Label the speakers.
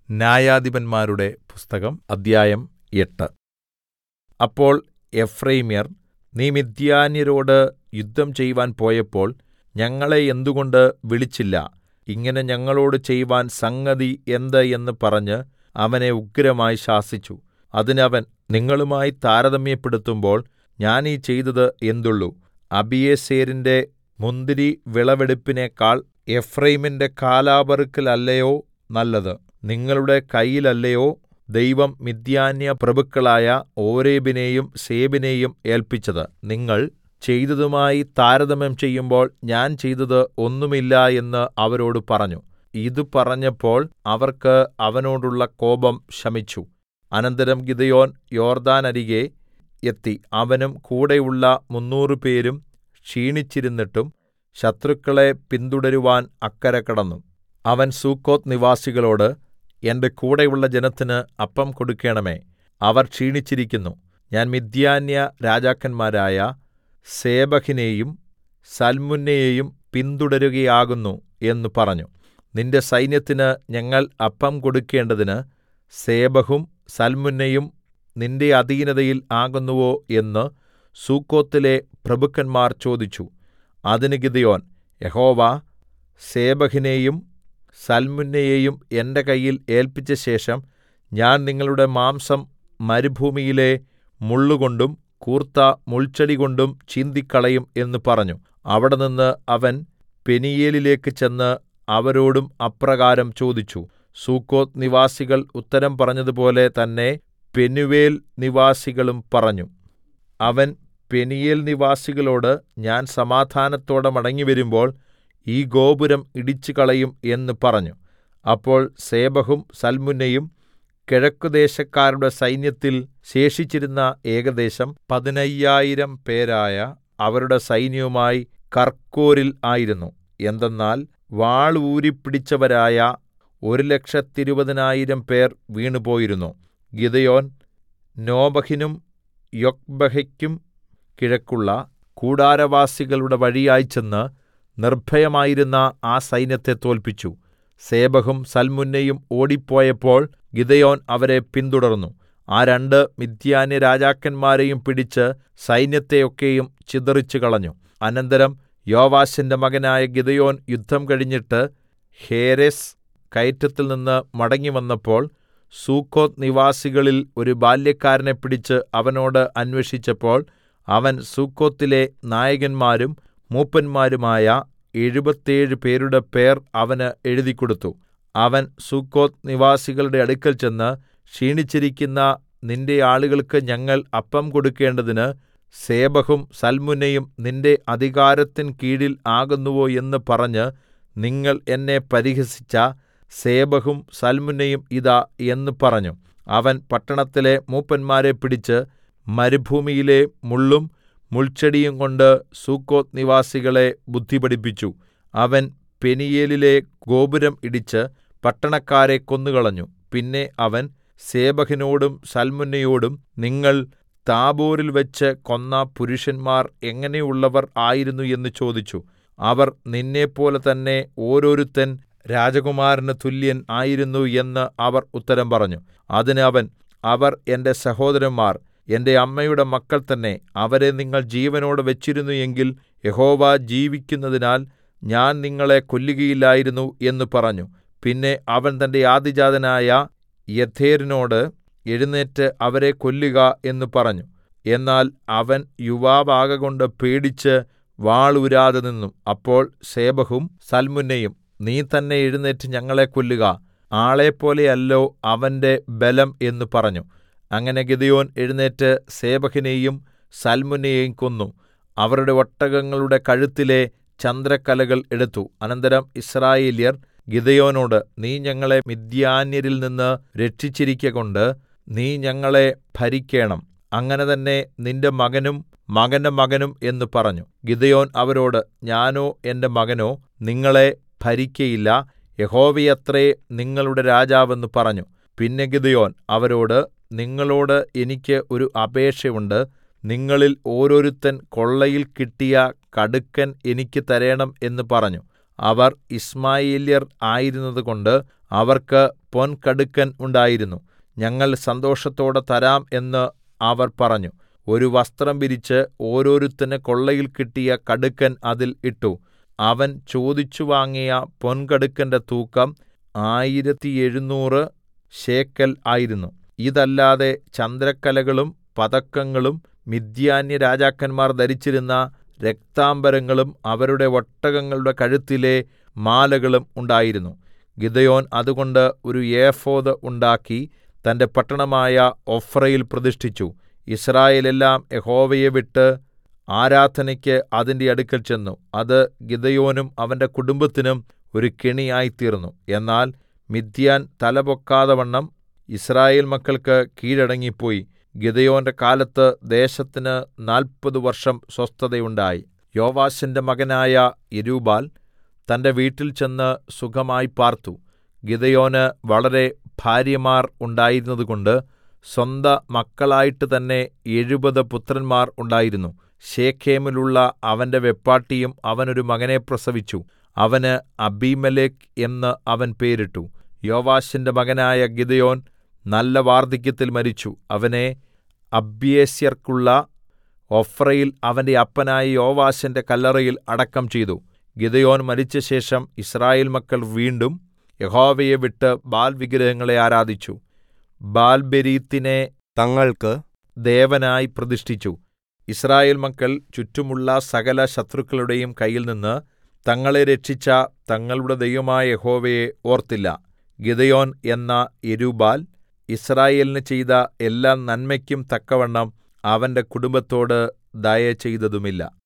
Speaker 1: ന്യായാധിപന്മാരുടെ പുസ്തകം അദ്ധ്യായം എട്ട് അപ്പോൾ എഫ്രയീമ്യർ നീ മിദ്യാന്യരോട് യുദ്ധം ചെയ്‌വാൻ പോയപ്പോൾ ഞങ്ങളെ എന്തുകൊണ്ട് വിളിച്ചില്ല ഇങ്ങനെ ഞങ്ങളോട് ചെയ്‌വാൻ സംഗതി എന്ത് എന്ന് പറഞ്ഞ് അവനെ ഉഗ്രമായി ശാസിച്ചു അതിന് അവൻ നിങ്ങളുമായി താരതമ്യപ്പെടുത്തുമ്പോൾ ഞാൻ ഈ ചെയ്തത് എന്തുള്ളു അബീയേസെരിന്റെ മുന്തിരി വിളവെടുപ്പിനേക്കാൾ എഫ്രയീമിന്റെ കാലാപെറുക്കലല്ലയോ നല്ലത് നിങ്ങളുടെ കയ്യിലല്ലയോ ദൈവം മിദ്യാന്യ പ്രഭുക്കളായ ഓരേബിനെയും സേബിനെയും ഏല്പിച്ചത് നിങ്ങൾ ചെയ്തതുമായി താരതമ്യം ചെയ്യുമ്പോൾ ഞാൻ ചെയ്തത് ഒന്നുമില്ല എന്ന് അവരോട് പറഞ്ഞു ഇത് പറഞ്ഞപ്പോൾ അവർക്ക് അവനോടുള്ള കോപം ശമിച്ചു അനന്തരം ഗിദെയോൻ യോർദ്ദാനരികെ എത്തി അവനും കൂടെയുള്ള മുന്നൂറുപേരും ക്ഷീണിച്ചിരുന്നിട്ടും ശത്രുക്കളെ പിന്തുടരുവാൻ അക്കരെ കടന്നു അവൻ സുക്കോത്ത് നിവാസികളോട് എന്റെ കൂടെയുള്ള ജനത്തിന് അപ്പം കൊടുക്കണമേ അവർ ക്ഷീണിച്ചിരിക്കുന്നു ഞാൻ മിദ്യാന്യ രാജാക്കന്മാരായ സേബഹിനെയും സൽമുന്നയെയും പിന്തുടരുകയാകുന്നു എന്ന് പറഞ്ഞു നിന്റെ സൈന്യത്തിന് ഞങ്ങൾ അപ്പം കൊടുക്കണ്ടതിന് സേബഹും സൽമുന്നയും നിന്റെ അധീനതയിൽ ആകുന്നുവോ എന്ന് സുക്കോത്തിലെ പ്രഭുക്കന്മാർ ചോദിച്ചു അതിന് ഗിദെയോൻ യഹോവ സേബഹിനെയും സൽമുന്നയെയും എന്റെ കയ്യിൽ ഏല്പിച്ചശേഷം ഞാൻ നിങ്ങളുടെ മാംസം മരുഭൂമിയിലെ മുള്ളുകൊണ്ടും കൂർത്ത മുൾച്ചെടികൊണ്ടും ചീന്തിക്കളയും എന്ന് പറഞ്ഞു അവിടെനിന്ന് അവൻ പെനീയേലിലേക്ക് ചെന്ന് അവരോടും അപ്രകാരം ചോദിച്ചു സുക്കോത്ത് നിവാസികൾ ഉത്തരം പറഞ്ഞതുപോലെ തന്നെ പെനൂവേൽ നിവാസികളും പറഞ്ഞു അവൻ പെനീയേൽ നിവാസികളോട് ഞാൻ സമാധാനത്തോടെ മടങ്ങിവരുമ്പോൾ ഈ ഗോപുരം ഇടിച്ചുകളയും എന്ന് പറഞ്ഞു അപ്പോൾ സേബഹും സൽമുന്നയും കിഴക്കുദേശക്കാരുടെ സൈന്യത്തിൽ ശേഷിച്ചിരുന്ന ഏകദേശം പതിനയ്യായിരം പേരായ അവരുടെ സൈന്യവുമായി കർക്കോരിൽ ആയിരുന്നു എന്തെന്നാൽ വാൾ ഊരിപ്പിടിച്ചവരായ ഒരു ലക്ഷത്തിരുപതിനായിരം പേർ വീണുപോയിരുന്നു ഗിദെയോൻ നോബഹിനും യൊക്ബഹയ്ക്കും കിഴക്കുള്ള കൂടാരവാസികളുടെ വഴിയായി ചെന്ന് നിർഭയമായിരുന്ന ആ സൈന്യത്തെ തോൽപ്പിച്ചു സേബഹും സൽമുന്നയും ഓടിപ്പോയപ്പോൾ ഗിദെയോൻ അവരെ പിന്തുടർന്നു ആ രണ്ട് മിദ്യാന്യ രാജാക്കന്മാരെയും പിടിച്ച് സൈന്യത്തെയൊക്കെയും ചിതറിച്ചുകളഞ്ഞു അനന്തരം യോവാശിന്റെ മകനായ ഗിദെയോൻ യുദ്ധം കഴിഞ്ഞിട്ട് ഹേരെസ് കയറ്റത്തിൽ നിന്ന് മടങ്ങിവന്നപ്പോൾ സൂക്കോത്ത് നിവാസികളിൽ ഒരു ബാല്യക്കാരനെ പിടിച്ച് അവനോട് അന്വേഷിച്ചപ്പോൾ അവൻ സൂക്കോത്തിലെ നായകന്മാരും മൂപ്പന്മാരുമായ എഴുപത്തേഴ് പേരുടെ പേർ അവന് എഴുതിക്കൊടുത്തു അവൻ സുക്കോത്ത് നിവാസികളുടെ അടുക്കൽ ചെന്ന് ക്ഷീണിച്ചിരിക്കുന്ന നിന്റെ ആളുകൾക്ക് ഞങ്ങൾ അപ്പം കൊടുക്കേണ്ടതിന് സേബഹും സൽമുന്നയും നിന്റെ അധികാരത്തിൻ കീഴിൽ ആകുന്നുവോ എന്ന് പറഞ്ഞ് നിങ്ങൾ എന്നെ പരിഹസിച്ച സേബഹും സൽമുന്നയും ഇതാ എന്ന് പറഞ്ഞു അവൻ പട്ടണത്തിലെ മൂപ്പന്മാരെ പിടിച്ച് മരുഭൂമിയിലെ മുള്ളും മുൾച്ചെടിയും കൊണ്ട് സുക്കോത്ത് നിവാസികളെ ബുദ്ധി പഠിപ്പിച്ചു അവൻ പെനീയേലിലെ ഗോപുരം ഇടിച്ച് പട്ടണക്കാരെ കൊന്നുകളഞ്ഞു പിന്നെ അവൻ സേബഹിനോടും സൽമുന്നയോടും നിങ്ങൾ താബോരിൽ വെച്ച് കൊന്ന പുരുഷന്മാർ എങ്ങനെയുള്ളവർ ആയിരുന്നു എന്ന് ചോദിച്ചു അവർ നിന്നെപ്പോലെ തന്നെ ഓരോരുത്തൻ രാജകുമാരന് തുല്യൻ ആയിരുന്നു എന്ന് അവർ ഉത്തരം പറഞ്ഞു അതിന് അവൻ അവർ എന്റെ സഹോദരന്മാർ എന്റെ അമ്മയുടെ മക്കൾ തന്നെ അവരെ നിങ്ങൾ ജീവനോടെ വെച്ചിരുന്നു എങ്കിൽ യഹോവ ജീവിക്കുന്നതിനാൽ ഞാൻ നിങ്ങളെ കൊല്ലുകയില്ലായിരുന്നു എന്ന് പറഞ്ഞു പിന്നെ അവൻ തന്റെ ആദിജാതനായ യഥേരിനോട് എഴുന്നേറ്റ് അവരെ കൊല്ലുക എന്ന് പറഞ്ഞു എന്നാൽ അവൻ യുവാവാകകൊണ്ട് പേടിച്ച് വാളൂരാതെ നിന്നു അപ്പോൾ സേബഹും സൽമുന്നയും നീ തന്നെ എഴുന്നേറ്റ് ഞങ്ങളെ കൊല്ലുക ആളെപ്പോലെയല്ലോ അവന്റെ ബലം എന്ന് പറഞ്ഞു അങ്ങനെ ഗിദെയോൻ എഴുന്നേറ്റ് സേബഹിനെയും സൽമുന്നയെയും കൊന്നു അവരുടെ ഒട്ടകങ്ങളുടെ കഴുത്തിലെ ചന്ദ്രക്കലകൾ എടുത്തു അനന്തരം ഇസ്രായേല്യർ ഗിദെയോനോട് നീ ഞങ്ങളെ മിദ്യാന്യരിൽ നിന്ന് രക്ഷിച്ചിരിക്കൊണ്ട് നീ ഞങ്ങളെ ഭരിക്കേണം അങ്ങനെ തന്നെ നിന്റെ മകനും മകന്റെ മകനും എന്ന് പറഞ്ഞു ഗിദെയോൻ അവരോട് ഞാനോ എന്റെ മകനോ നിങ്ങളെ ഭരിക്കയില്ല യഹോവയത്രേ നിങ്ങളുടെ രാജാവെന്ന് പറഞ്ഞു പിന്നെ ഗിദെയോൻ അവരോട് നിങ്ങളോട് എനിക്ക് ഒരു അപേക്ഷയുണ്ട് നിങ്ങളിൽ ഓരോരുത്തൻ കൊള്ളയിൽ കിട്ടിയ കടുക്കൻ എനിക്ക് തരേണം എന്ന് പറഞ്ഞു അവർ യിശ്മായേല്യർ ആയിരുന്നതുകൊണ്ട് അവർക്ക് പൊൻകടുക്കൻ ഉണ്ടായിരുന്നു ഞങ്ങൾ സന്തോഷത്തോടെ തരാം എന്ന് അവർ പറഞ്ഞു ഒരു വസ്ത്രം വിരിച്ച് ഓരോരുത്തന് കൊള്ളയിൽ കിട്ടിയ കടുക്കൻ അതിൽ ഇട്ടു അവൻ ചോദിച്ചു വാങ്ങിയ പൊൻകടുക്കന്റെ തൂക്കം ആയിരത്തി എഴുന്നൂറ് ശേക്കെൽ ആയിരുന്നു ഇതല്ലാതെ ചന്ദ്രക്കലകളും പതക്കങ്ങളും മിദ്യാന്യ രാജാക്കന്മാർ ധരിച്ചിരുന്ന രക്താംബരങ്ങളും അവരുടെ ഒട്ടകങ്ങളുടെ കഴുത്തിലെ മാലകളും ഉണ്ടായിരുന്നു ഗിദെയോൻ അതുകൊണ്ട് ഒരു ഏഫോദ് ഉണ്ടാക്കി തന്റെ പട്ടണമായ ഒഫ്രയിൽ പ്രതിഷ്ഠിച്ചു യിസ്രായേലെല്ലാം യഹോവയെ വിട്ട് ആരാധനയ്ക്ക് അതിന്റെ അടുക്കൽ ചെന്നു അത് ഗിദെയോനും അവന്റെ കുടുംബത്തിനും ഒരു കെണിയായിത്തീർന്നു എന്നാൽ മിദ്യാൻ തലപൊക്കാതവണ്ണം യിസ്രായേൽ മക്കൾക്ക് കീഴടങ്ങിപ്പോയി ഗിദെയോന്റെ കാലത്ത് ദേശത്തിന് നാല്പത് വർഷം സ്വസ്ഥതയുണ്ടായി യോവാശിന്റെ മകനായ യെരുബ്ബാൽ തന്റെ വീട്ടിൽ ചെന്ന് സുഖമായി പാർത്തു ഗിദെയോന് വളരെ ഭാര്യമാർ ഉണ്ടായിരുന്നതുകൊണ്ട് സ്വന്ത മക്കളായിട്ട് തന്നെ എഴുപത് പുത്രന്മാർ ഉണ്ടായിരുന്നു ശെഖേമിലുള്ള അവന്റെ വെപ്പാട്ടിയും അവനൊരു മകനെ പ്രസവിച്ചു അവന് അബീമേലെക്ക് എന്ന് അവൻ പേരിട്ടു യോവാശിന്റെ മകനായ ഗിദെയോൻ നല്ല വാർദ്ധക്യത്തിൽ മരിച്ചു അവനെ അബീയേസ്യർക്കുള്ള ഒഫ്രയിൽ അവന്റെ അപ്പനായ യോവാശിന്റെ കല്ലറയിൽ അടക്കം ചെയ്തു ഗിദെയോൻ മരിച്ചശേഷം യിസ്രായേൽ മക്കൾ വീണ്ടും യഹോവയെ വിട്ട് ബാൽ വിഗ്രഹങ്ങളെ ആരാധിച്ചു ബാൽബെരീത്തിനെ
Speaker 2: തങ്ങൾക്ക്
Speaker 1: ദേവനായി പ്രതിഷ്ഠിച്ചു യിസ്രായേൽ മക്കൾ ചുറ്റുമുള്ള സകല ശത്രുക്കളുടെയും കയ്യിൽനിന്ന് തങ്ങളെ രക്ഷിച്ച തങ്ങളുടെ ദൈവമായ യഹോവയെ ഓർത്തില്ല ഗിദെയോൻ എന്ന യെരുബ്ബാൽ യിസ്രായേലിന് ചെയ്ത എല്ലാ നന്മയ്ക്കും തക്കവണ്ണം അവന്റെ കുടുംബത്തോട് ദയ ചെയ്തതുമില്ല